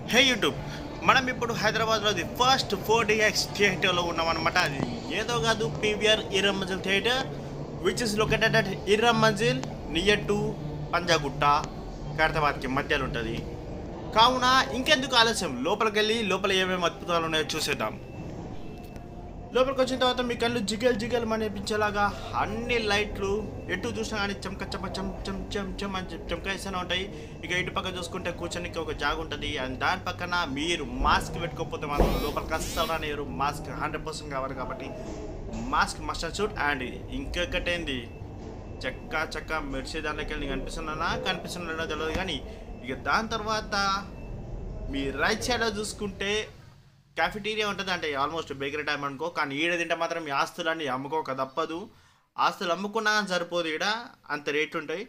హే YouTube మనం ఇప్పుడు హైదరాబాద్లోది first four dx థియేటర్లో ఉన్నామన్నమాట అది ఏదో కాదు PVR Erram Manzil theatre which is located at Erram Manzil near to Panjagutta ఖైరతాబాద్కి మధ్యలో ఉంటుంది కావున ఇంకెందుకు ఆలస్యం లోపలికి వెళ్ళి లోపల ఏమేమి అద్భుతాలు ఉన్నాయో చూసేద్దాం లోపలికి వచ్చిన తర్వాత మీ కళ్ళు జిగల్ జిగల్ అనిపించేలాగా అన్ని లైట్లు ఎటు చూసినా కానీ చమక చమ చం చం చం చం అని చెప్పి చమకేస్తూనే ఉంటాయి ఇక ఇటు పక్క చూసుకుంటే కూర్చొనికి ఒక జాగ ఉంటుంది అండ్ దాని పక్కన మీరు మాస్క్ పెట్టుకోకపోతే మాత్రం లోపలికి అస్సలు రానియరు మాస్క్ హండ్రెడ్ పర్సెంట్ కావాలి కాబట్టి mask must and shoot and ఇంకొకటి ఏంది చెక్క చెక్క మెరిసే దాంట్లోకి వెళ్ళి కనిపిస్తున్నానా కనిపిస్తున్నాడో తెలియదు కానీ ఇక దాని తర్వాత మీ రైట్ సైడ్లో చూసుకుంటే క్యాఫిటీరియా ఉంటుంది అంటే ఆల్మోస్ట్ బేకరీ టైం అనుకో కానీ ఈడ తింటే మాత్రం ఈ ఆస్తులన్నీ అమ్ముకోక తప్పదు ఆస్తులు అమ్ముకున్నా కానీ సరిపోదు ఈడ అంత రేట్ ఉంటాయి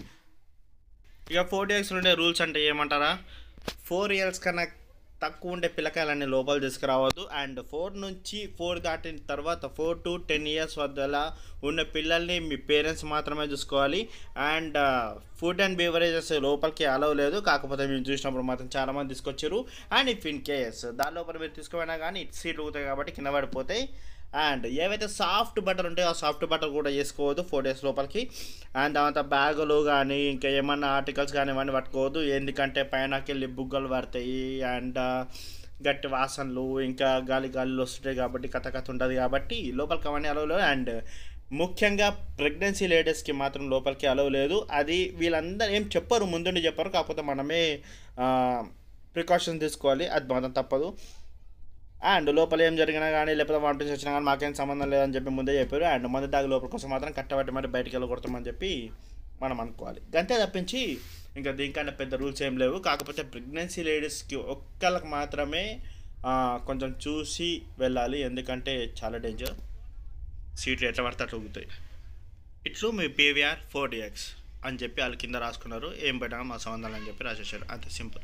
ఇక ఫోర్ ఇయర్స్ ఉండే రూల్స్ అంటే ఏమంటారా ఫోర్ ఇయర్స్ కన్నా తక్కువ ఉండే పిల్లకాయలన్నీ లోపల తీసుకురావద్దు అండ్ ఫోర్ నుంచి ఫోర్ దాటిన తర్వాత ఫోర్ టు టెన్ ఇయర్స్ వద్దలా ఉన్న పిల్లల్ని మీ పేరెంట్స్ మాత్రమే చూసుకోవాలి అండ్ ఫుడ్ అండ్ బేవరేజెస్ లోపలికి అలవ్ లేదు కాకపోతే మేము చూసినప్పుడు మాత్రం చాలామంది తీసుకొచ్చారు అండ్ ఇఫ్ ఇన్ కేస్ దాని లోపల మీరు తీసుకుపోయినా కానీ సీట్లు ఊగుతాయి కాబట్టి కింద పడిపోతాయి అండ్ ఏవైతే సాఫ్ట్ బట్టర్ ఉంటాయో ఆ సాఫ్ట్ బట్టర్ కూడా వేసుకోవద్దు ఫోర్ డేస్ లోపలికి అండ్ తర్వాత బ్యాగులు కానీ ఇంకా ఏమన్నా ఆర్టికల్స్ కానీ ఇవన్నీ పట్టుకోవద్దు ఎందుకంటే పైనకి వెళ్ళి బుగ్గలు పడతాయి అండ్ గట్టి వాసనలు ఇంకా గాలి గాలిలో వస్తుంటాయి కాబట్టి కథ కథ ఉంటుంది కాబట్టి లోపలికి అవన్నీ అలవ్ లేదు అండ్ ముఖ్యంగా ప్రెగ్నెన్సీ లేడీస్కి మాత్రం లోపలికి అలవ్ లేదు అది వీళ్ళందరూ ఏం చెప్పరు ముందుండి చెప్పరు కాకపోతే మనమే ప్రికాషన్స్ తీసుకోవాలి అది మాత్రం తప్పదు అండ్ లోపల ఏం జరిగినా కానీ లేకపోతే పంపించి వచ్చినా కానీ మాకేం సంబంధం లేదని చెప్పి ముందే చెప్పారు అండ్ మందు తాగి లోపల కోసం మాత్రం కట్టబట్టి మరి బయటికి వెళ్ళకూడతామని చెప్పి మనం అనుకోవాలి అంతే తప్పించి ఇంకా దీనికన్నా పెద్ద రూల్స్ ఏం లేవు కాకపోతే ప్రెగ్నెన్సీ లేడీస్కి ఒక్కళ్ళకి మాత్రమే ఆ, కొంచెం చూసి వెళ్ళాలి ఎందుకంటే చాలా డేంజర్ సీట్లు ఎట్లా పడితే అట్లా ఊగుతాయి ఇట్లు మీ పీవీఆర్ ఫోర్ డిఎక్స్ అని చెప్పి వాళ్ళు కింద రాసుకున్నారు ఏం పెట్టినా మా సంబంధాలు అని చెప్పి రాసేసారు అంత సింపుల్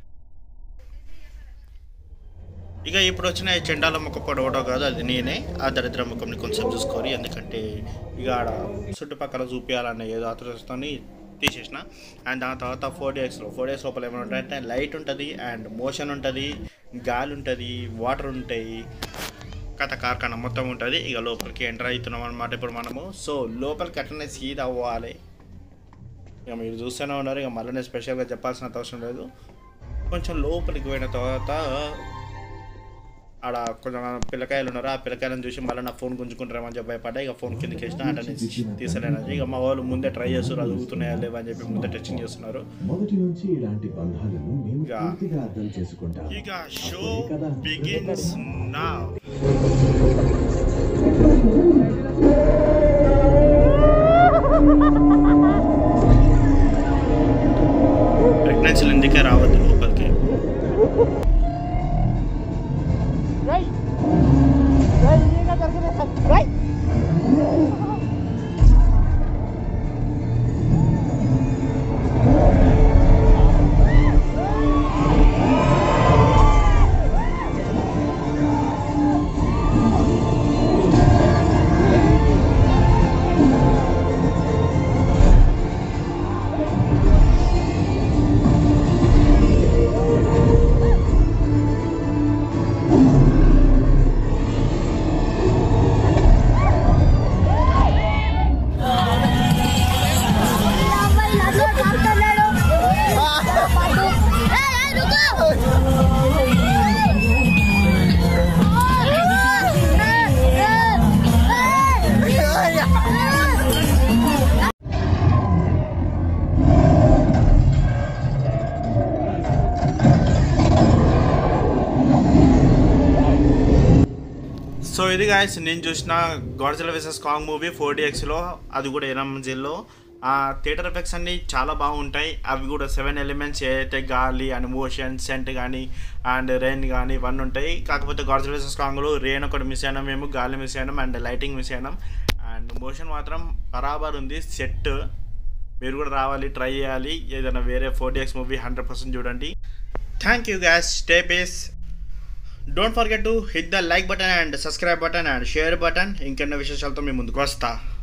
ఇక ఇప్పుడు వచ్చిన ఈ చెండాల ముఖ పొడవడో కాదు అది నేనే ఆ దరిద్ర ముఖంని కొంచెం చూసుకోవాలి ఎందుకంటే ఇక ఆడ చుట్టుపక్కల చూపించాలన్న ఏదో ఆతృతని తీసేసిన అండ్ దాని తర్వాత ఫోర్ డేస్లో ఫోర్ డేస్ లోపల ఏమైనా ఉంటాయంటే లైట్ ఉంటుంది అండ్ మోషన్ ఉంటుంది గాలి ఉంటుంది వాటర్ ఉంటాయి కథ కార్ఖానా మొత్తం ఉంటుంది ఇక లోపలికి ఎంటర్ అవుతున్నాం అనమాట ఇప్పుడు మనము సో లోపలికి అట్లనే సీదా అవ్వాలి ఇక మీరు చూస్తూనే ఉన్నారు ఇక మళ్ళీ నేను స్పెషల్గా చెప్పాల్సిన అవసరం లేదు కొంచెం లోపలికి పోయిన తర్వాత ఆడ కొంచెం పిల్లకాయలు ఉన్నారు ఆ పిల్లకాయలను చూసి మళ్ళీ నా ఫోన్ గుంజుకుంటారేమని చెప్పి భయపడ్డా ఇక ఫోన్ కిందకి వేసిన అంటే నేను తీసలేను ఇక మా వాళ్ళు ముందే ట్రై చేస్తారు అది ఊగుతున్నాయా లేవా అని చెప్పి ముందే టెస్టింగ్ చేస్తున్నారు మొదటి నుంచి ఇలాంటి బంధాలను మేము ఇక- పూర్తిగా అర్థం చేసుకుంటాం ఇక షో బిగిన్స్ నా ప్రెగ్నెన్సీలు ఎందుకే రావద్దు లోపలికి సో ఇది గాయస్ నేను చూసిన Godzilla versus Kong movie four డిఎక్స్లో అది కూడా ఎనర్జీలో ఆ థియేటర్ ఎఫెక్ట్స్ అన్నీ చాలా బాగుంటాయి అవి కూడా సెవెన్ ఎలిమెంట్స్ ఏదైతే గాలి అండ్ మోషన్ సెంట్ కానీ అండ్ రెయిన్ కానీ ఇవన్నీ ఉంటాయి కాకపోతే గాడ్జిలా విసెస్ కాంగ్లో రెయిన్ ఒకటి మిస్ అయినాం మేము గాలి మిస్ అయినాం అండ్ లైటింగ్ మిస్ అయినాం అండ్ మోషన్ మాత్రం బరాబర్ ఉంది సెట్ మీరు కూడా రావాలి ట్రై చేయాలి ఏదైనా వేరే four DX movie hundred percent చూడండి థ్యాంక్ యూ గ్యాస్ స్టే పేస్ don't forget to hit the like button and subscribe button and share button ఇంకెన్నో విశేషాలతో మీ ముందుకు వస్తా